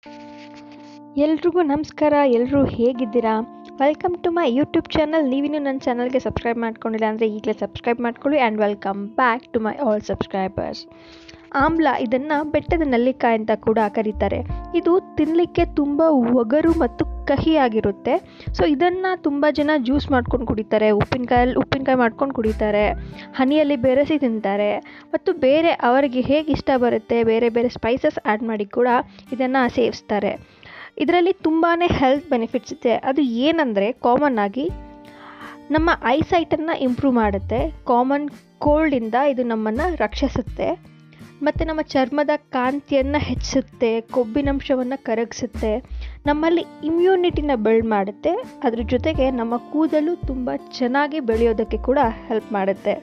ಎಲ್ರಿಗೂ ನಮಸ್ಕಾರ ಎಲ್ಲರೂ ಹೇಗಿದ್ದೀರಾ welcome to my YouTube channel ನೀವಿನ್ನೂ ನನ್ನ ಚಾನಲ್ಗೆ ಸಬ್ಸ್ಕ್ರೈಬ್ ಮಾಡ್ಕೊಂಡಿಲ್ಲ ಅಂದರೆ ಈಗಲೇ ಸಬ್ಸ್ಕ್ರೈಬ್ ಮಾಡ್ಕೊಳ್ಳಿ and welcome back to my all subscribers ಆಮ್ಲ ಇದನ್ನು ಬೆಟ್ಟದ ನೆಲ್ಲಿಕಾಯಿ ಅಂತ ಕೂಡ ಕರೀತಾರೆ ಇದು ತಿನ್ನಲಿಕ್ಕೆ ತುಂಬ ಒಗರು ಮತ್ತು ಕಹಿಯಾಗಿರುತ್ತೆ ಸೊ ಇದನ್ನು ತುಂಬ ಜನ ಜ್ಯೂಸ್ ಮಾಡ್ಕೊಂಡು ಕುಡಿತಾರೆ ಉಪ್ಪಿನಕಾಯಲ್ಲಿ ಉಪ್ಪಿನಕಾಯಿ ಮಾಡ್ಕೊಂಡು ಕುಡಿತಾರೆ ಹನಿಯಲ್ಲಿ ಬೆರೆಸಿ ತಿಂತಾರೆ ಮತ್ತು ಬೇರೆ ಅವರಿಗೆ ಹೇಗೆ ಇಷ್ಟ ಬರುತ್ತೆ ಬೇರೆ ಬೇರೆ ಸ್ಪೈಸಸ್ ಆ್ಯಡ್ ಮಾಡಿ ಕೂಡ ಇದನ್ನು ಸೇವಿಸ್ತಾರೆ ಇದರಲ್ಲಿ ತುಂಬಾ ಹೆಲ್ತ್ ಬೆನಿಫಿಟ್ಸ್ ಇದೆ ಅದು ಏನಂದರೆ ಕಾಮನ್ ಆಗಿ ನಮ್ಮ ಐಸೈಟನ್ನು ಇಂಪ್ರೂವ್ ಮಾಡುತ್ತೆ ಕಾಮನ್ ಕೋಲ್ಡಿಂದ ಇದು ನಮ್ಮನ್ನು ರಕ್ಷಿಸುತ್ತೆ ಮತ್ತು ನಮ್ಮ ಚರ್ಮದ ಕಾಂತಿಯನ್ನು ಹೆಚ್ಚಿಸುತ್ತೆ ಕೊಬ್ಬಿನಂಶವನ್ನು ಕರಗಿಸುತ್ತೆ ನಮ್ಮಲ್ಲಿ ಇಮ್ಯುನಿಟಿನ ಬಿಲ್ಡ್ ಮಾಡುತ್ತೆ ಅದ್ರ ಜೊತೆಗೆ ನಮ್ಮ ಕೂದಲು ತುಂಬ ಚೆನ್ನಾಗಿ ಬೆಳೆಯೋದಕ್ಕೆ ಕೂಡ ಹೆಲ್ಪ್ ಮಾಡುತ್ತೆ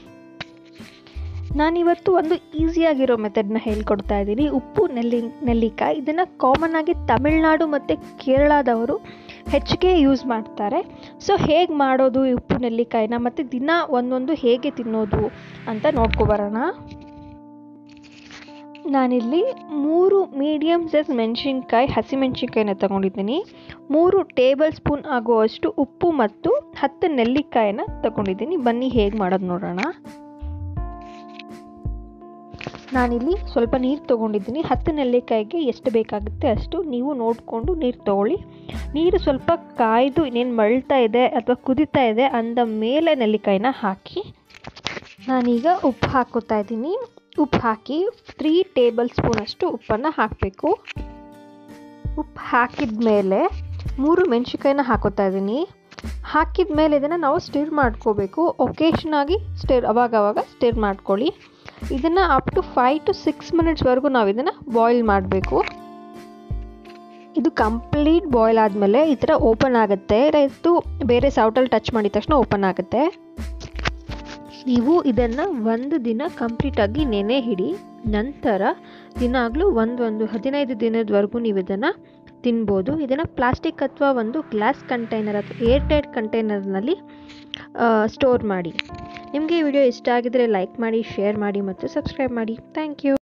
ನಾನಿವತ್ತು ಒಂದು ಈಸಿಯಾಗಿರೋ ಮೆಥಡ್ನ ಹೇಳ್ಕೊಡ್ತಾ ಇದ್ದೀನಿ ಉಪ್ಪು ನೆಲ್ಲಿ ನೆಲ್ಲಿಕಾಯಿ ಇದನ್ನು ಕಾಮನ್ ಆಗಿ ತಮಿಳ್ನಾಡು ಮತ್ತು ಕೇರಳದವರು ಹೆಚ್ಚಿಗೆ ಯೂಸ್ ಮಾಡ್ತಾರೆ ಸೊ ಹೇಗೆ ಮಾಡೋದು ಈ ಉಪ್ಪು ನೆಲ್ಲಿಕಾಯಿನ ಮತ್ತು ದಿನ ಒಂದೊಂದು ಹೇಗೆ ತಿನ್ನೋದು ಅಂತ ನೋಡ್ಕೊಬರೋಣ ನಾನಿಲ್ಲಿ ಮೂರು ಮೀಡಿಯಮ್ ಸೈಜ್ ಮೆಣಸಿನ್ಕಾಯಿ ಹಸಿಮೆಣಸಿನ್ಕಾಯಿನ ತಗೊಂಡಿದ್ದೀನಿ ಮೂರು ಟೇಬಲ್ ಸ್ಪೂನ್ ಆಗುವಷ್ಟು ಉಪ್ಪು ಮತ್ತು ಹತ್ತು ನೆಲ್ಲಿಕಾಯಿನ ತಗೊಂಡಿದ್ದೀನಿ ಬನ್ನಿ ಹೇಗೆ ಮಾಡೋದು ನೋಡೋಣ ನಾನಿಲ್ಲಿ ಸ್ವಲ್ಪ ನೀರು ತೊಗೊಂಡಿದ್ದೀನಿ ಹತ್ತು ನೆಲ್ಲಿಕಾಯಿಗೆ ಎಷ್ಟು ಬೇಕಾಗುತ್ತೆ ಅಷ್ಟು ನೀವು ನೋಡಿಕೊಂಡು ನೀರು ತೊಗೊಳ್ಳಿ ನೀರು ಸ್ವಲ್ಪ ಕಾಯ್ದು ಇನ್ನೇನು ಮಳ್ತಾ ಇದೆ ಅಥವಾ ಕುದೀತಾ ಇದೆ ಅಂದ ಮೇಲೆ ನೆಲ್ಲಿಕಾಯಿನ ಹಾಕಿ ನಾನೀಗ ಉಪ್ಪು ಹಾಕೋತಾ ಇದ್ದೀನಿ ಉಪ್ಪು ಹಾಕಿ ತ್ರೀ ಟೇಬಲ್ ಸ್ಪೂನಷ್ಟು ಉಪ್ಪನ್ನು ಹಾಕಬೇಕು ಉಪ್ಪು ಹಾಕಿದ ಮೇಲೆ ಮೂರು ಮೆಣಸಿನ್ಕಾಯಿನ ಹಾಕೋತಾ ಇದ್ದೀನಿ ಹಾಕಿದ ಮೇಲೆ ಇದನ್ನು ನಾವು ಸ್ಟಿರ್ ಮಾಡ್ಕೋಬೇಕು ಒಕೇಶನಾಗಿ ಸ್ಟಿರ್ ಅವಾಗವಾಗ ಸ್ಟಿರ್ ಮಾಡ್ಕೊಳ್ಳಿ ಇದನ್ನು up to five to six ಮಿನಿಟ್ಸ್ವರೆಗೂ ನಾವು ಇದನ್ನು ಬಾಯ್ಲ್ ಮಾಡಬೇಕು ಇದು ಕಂಪ್ಲೀಟ್ ಬಾಯ್ಲ್ ಆದಮೇಲೆ ಈ ಥರ ಓಪನ್ ಆಗುತ್ತೆ ಇದು ಬೇರೆ ಸೌಟಲ್ಲಿ ಟಚ್ ಮಾಡಿದ ತಕ್ಷಣ ಓಪನ್ ಆಗುತ್ತೆ ನೀವು ಇದನ್ನು ಒಂದು ದಿನ ಕಂಪ್ಲೀಟಾಗಿ ನೆನೆ ಹಿಡಿ ನಂತರ ದಿನಾಗಲೂ ಒಂದು ಒಂದು ಹದಿನೈದು ದಿನದವರೆಗೂ ನೀವು ಇದನ್ನು ತಿನ್ಬೋದು ಇದನ್ನು ಪ್ಲಾಸ್ಟಿಕ್ ಅಥವಾ ಒಂದು ಗ್ಲಾಸ್ ಕಂಟೈನರ್ ಅಥವಾ ಏರ್ ಟೈಟ್ ಕಂಟೈನರ್ನಲ್ಲಿ ಸ್ಟೋರ್ ಮಾಡಿ ನಿಮಗೆ ಈ ವಿಡಿಯೋ ಇಷ್ಟ ಆಗಿದರೆ ಲೈಕ್ ಮಾಡಿ ಶೇರ್ ಮಾಡಿ ಮತ್ತು ಸಬ್ಸ್ಕ್ರೈಬ್ ಮಾಡಿ ಥ್ಯಾಂಕ್ ಯು